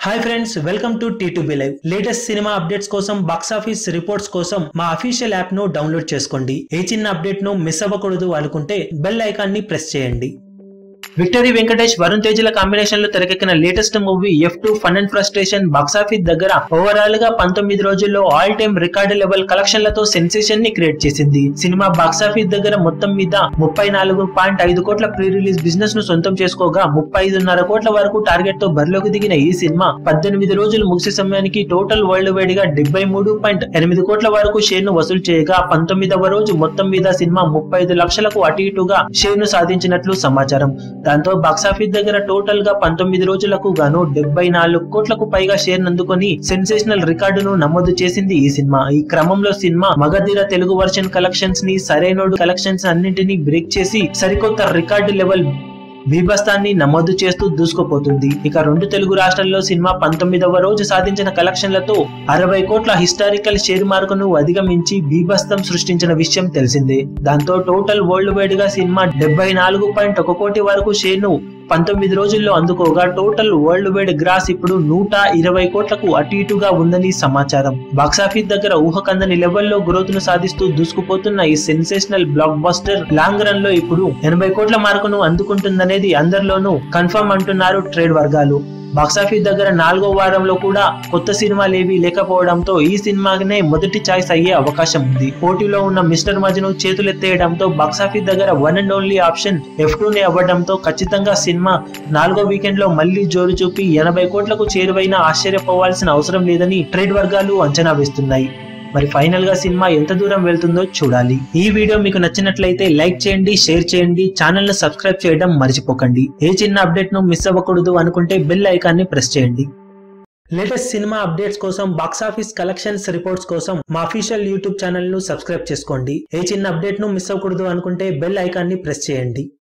hi friends welcome to T two B live latest cinema updates కోసం box office reports కోసం మా official app ను download చేసుకోండి ఏ చిన్న అప్డేట్ ను మిస్ అవ్వకూడదు అనుకుంటే బెల్ ఐకాన్ ని ప్రెస్ చేయండి విక్టరీ వెంకటేష్ వరుణ్ తేజ్ల కాంబినేషన్ లో తెరకెక్కిన latest movie F two fun and frustration box office దగ్గర ఓవరాల్ గా పంతొమ్మిది రోజుల్లో ఆల్ టైమ్ రికార్డు లెవెల్ కలెక్షన్లతో సెన్సేషన్ ని క్రియేట్ చేసింది సినిమా బాక్సాఫీస్ దగ్గర మొత్తం మీద ముప్పై నాలుగు పాయింట్ ఐదు కోట్ల ప్రీ రిలీజ్ బిజినెస్ ను సొంతం చేసుకోగా ముప్పై ఐదున్నర కోట్ల వరకు టార్గెట్ తో బరిలోకి దిగిన ఈ సినిమా పద్దెనిమిది రోజులు ముగిసే సమయానికి టోటల్ వరల్డ్ వైడ్ గా డెబ్బై మూడు పాయింట్ ఎనిమిది కోట్ల వరకు షేర్ ను వసూలు చేయగా పంతొమ్మిదవ రోజు మొత్తం మీద సినిమా ముప్పై ఐదు లక్షలకు అటు ఇటుగా షేర్ ను సాధించినట్లు సమాచారం దాంతో బాక్సాఫీస్ దగ్గర టోటల్ గా పంతొమ్మిది రోజులకు గాను డెబ్బై నాలుగు కోట్లకు పైగా షేర్ అందుకొని సెన్సేషనల్ రికార్డును నమోదు చేసింది ఈ సినిమా ఈ క్రమంలో cinema Magadheera Telugu version collections ని సరైనోడు కలెక్షన్స్ అన్నింటినీ బ్రేక్ చేసి సరికొత్త రికార్డు లెవెల్ బీభత్సాన్ని నమోదు చేస్తూ దూసుకుపోతుంది ఇక రెండు తెలుగు రాష్ట్రాల్లో సినిమా పంతొమ్మిదవ రోజు సాధించిన కలెక్షన్లతో అరవై కోట్ల హిస్టారికల్ షేర్ మార్కును అధిగమించి బీభత్సం సృష్టించిన విషయం తెలిసిందే దాంతో టోటల్ వరల్డ్ వైడ్ గా సినిమా డెబ్బై నాలుగు పాయింట్ ఒక కోటి వరకు షేర్ ను పంతొమ్మిది రోజుల్లో అందుకోగా టోటల్ వరల్డ్ వైడ్ గ్రాస్ ఇప్పుడు నూట ఇరవై కోట్లకు అటు ఇటుగా ఉందని సమాచారం బాక్సాఫీస్ దగ్గర ఊహకందని లెవెల్లో గ్రోత్ ను సాధిస్తూ దూసుకుపోతున్న ఈ sensational blockbuster long run లో ఇప్పుడు ఎనభై కోట్ల మార్కును అందుకుంటుందనేది అందరిలోనూ కన్ఫర్మ్ అంటున్నారు ట్రేడ్ వర్గాలు బాక్సాఫీస్ దగ్గర నాలుగో వారంలో కూడా కొత్త సినిమాలు ఏవి లేకపోవడంతో ఈ సినిమానే మొదటి చాయిస్ అయ్యే అవకాశం ఉంది పోటీలో ఉన్న మిస్టర్ మజ్ను చేతులెత్తేయడంతో బాక్సాఫీస్ దగ్గర one and only option F two నే అవ్వడంతో ఖచ్చితంగా సినిమా నాలుగో వీకెండ్ లో మళ్లీ జోరు చూపి ఎనభై కోట్లకు చేరువైనా ఆశ్చర్యపోవాల్సిన అవసరం లేదని ట్రేడ్ వర్గాలు అంచనా వేస్తున్నాయి మరి ఫైనల్ గా సినిమా ఎంత దూరం వెళ్తుందో చూడాలి ఈ వీడియో మీకు నచ్చినట్లయితే లైక్ చేయండి షేర్ చేయండి ఛానల్ ను సబ్స్క్రైబ్ చేయడం మర్చిపోకండి ఏ చిన్న అప్డేట్ ను మిస్ అవ్వకూడదు అనుకుంటే బెల్ ఐకాన్ ని ప్రెస్ చేయండి లేటెస్ట్ సినిమా అప్డేట్స్ కోసం బాక్స్ ఆఫీస్ కలెక్షన్స్ రిపోర్ట్స్ కోసం మా అఫీషియల్ యూట్యూబ్ ఛానల్ ను సబ్స్క్రైబ్ చేసుకోండి ఏ చిన్న అప్డేట్ ను మిస్ అవ్వకూడదు అనుకుంటే బెల్ ఐకాన్ ని ప్రెస్ చేయండి